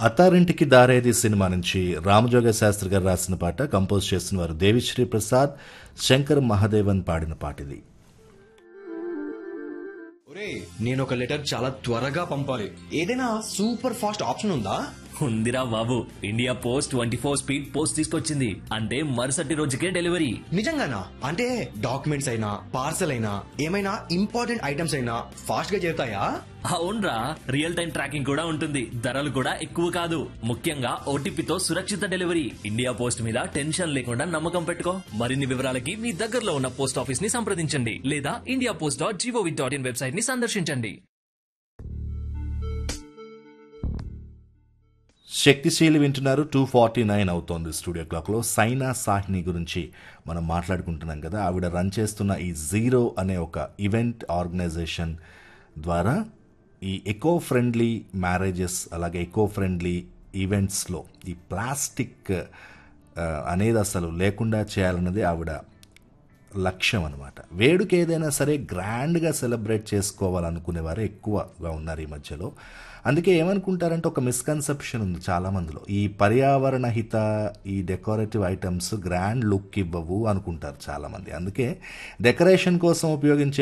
అత్తారింటికి దారేది సినిమా నుంచి రామజోగ శాస్త్రి గారు రాసిన పాట కంపోజ్ చేసిన వారు దేవిశ్రీ ప్రసాద్ శంకర్ మహాదేవన్ పాడిన పాట ఇది ఒరే నేను ఒక లెటర్ చాలా త్వరగా పంపాలి ఏదైనా సూపర్ ఫాస్ట్ ఆప్షన్ ఉందా ఉందిరా బాబు India Post twenty four speed post తీసుకొచ్చింది అంటే మరుసటి రోజుకే డెలివరీ నిజంగానా అంటే డాక్యుమెంట్స్ అయినా పార్సల్ అయినా ఏమైనా ఇంపార్టెంట్ ఐటమ్స్ అయినా ఫాస్ట్ గా చేరుతాయా అవునరా రియల్ టైం ట్రాకింగ్ కూడా ఉంటుంది ధరలు కూడా ఎక్కువ కాదు ముఖ్యంగా ఓటీపీతో సురక్షిత డెలివరీ ఇండియా పోస్ట్ మీద టెన్షన్ లేకుండా నమ్మకం పెట్టుకో మరిన్ని వివరాలకి మీ దగ్గరలో ఉన్న పోస్ట్ ఆఫీస్ ని సంప్రదించండి లేదా India Post dot gov dot in website ని సందర్శించండి శక్తిశీలి వింటున్నారు టూ ఫార్టీ నైన్ అవుతోంది స్టూడియో క్లాక్లో సైనా సాహ్ని గురించి మనం మాట్లాడుకుంటున్నాం కదా ఆవిడ రన్ చేస్తున్న ఈ జీరో అనే ఒక ఈవెంట్ ఆర్గనైజేషన్ ద్వారా ఈ ఎకో ఫ్రెండ్లీ మ్యారేజెస్ అలాగే ఎకో ఫ్రెండ్లీ ఈవెంట్స్లో ఈ ప్లాస్టిక్ ఆ, అనేది అసలు లేకుండా చేయాలన్నది ఆవిడ లక్ష్యం అనమాట వేడుక ఏదైనా సరే గ్రాండ్గా సెలబ్రేట్ చేసుకోవాలనుకునేవారు ఎక్కువగా ఉన్నారు ఈ మధ్యలో అందుకే ఏమనుకుంటారంటే ఒక మిస్కన్సెప్షన్ ఉంది చాలామందిలో ఈ పర్యావరణ హిత ఈ డెకరేటివ్ ఐటమ్స్ గ్రాండ్ లుక్ ఇవ్వవు అనుకుంటారు చాలామంది అందుకే డెకరేషన్ కోసం ఉపయోగించే